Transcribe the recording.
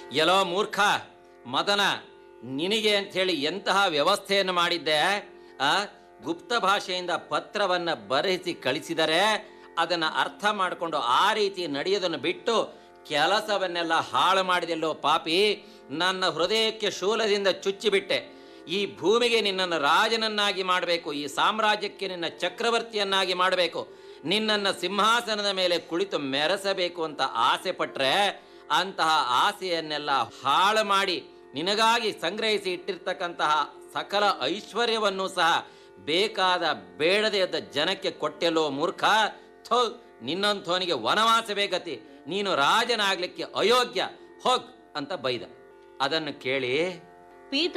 ಎಲ್ಲೋ ಮೂರ್ಖ ಮದನ ನಿನಗೆ ಅಂಥೇಳಿ ಎಂತಹ ವ್ಯವಸ್ಥೆಯನ್ನು ಮಾಡಿದ್ದೆ ಆ ಗುಪ್ತ ಭಾಷೆಯಿಂದ ಪತ್ರವನ್ನ ಬರೆಸಿ ಕಳಿಸಿದರೆ ಅದನ್ನ ಅರ್ಥ ಮಾಡಿಕೊಂಡು ಆ ರೀತಿ ನಡೆಯೋದನ್ನು ಬಿಟ್ಟು ಕೆಲಸವನ್ನೆಲ್ಲ ಹಾಳು ಮಾಡಿದೆಲ್ಲೋ ಪಾಪಿ ನನ್ನ ಹೃದಯಕ್ಕೆ ಶೂಲದಿಂದ ಚುಚ್ಚಿಬಿಟ್ಟೆ ಈ ಭೂಮಿಗೆ ನಿನ್ನನ್ನು ರಾಜನನ್ನಾಗಿ ಮಾಡಬೇಕು ಈ ಸಾಮ್ರಾಜ್ಯಕ್ಕೆ ನಿನ್ನ ಚಕ್ರವರ್ತಿಯನ್ನಾಗಿ ಮಾಡಬೇಕು ನಿನ್ನನ್ನು ಸಿಂಹಾಸನದ ಮೇಲೆ ಕುಳಿತು ಮೆರೆಸಬೇಕು ಅಂತ ಆಸೆ ಪಟ್ರೆ ಅಂತಹ ಆಸೆಯನ್ನೆಲ್ಲ ಹಾಳು ಮಾಡಿ ನಿನಗಾಗಿ ಸಂಗ್ರಹಿಸಿ ಇಟ್ಟಿರ್ತಕ್ಕಂತಹ ಸಕಲ ಐಶ್ವರ್ಯವನ್ನು ಸಹ ಬೇಕಾದ ಬೇಡದೇ ಇದ್ದ ಜನಕ್ಕೆ ಕೊಟ್ಟೆಲ್ಲೋ ಮೂರ್ಖ ಥೋ ನಿನ್ನಂಥವನಿಗೆ ವನವಾಸವೇ ಗತಿ ನೀನು ರಾಜನಾಗ್ಲಿಕ್ಕೆ ಅಯೋಗ್ಯ ಹೋಗ್ ಅಂತ ಬೈದ ಅದನ್ನು ಕೇಳಿ ಪೀತ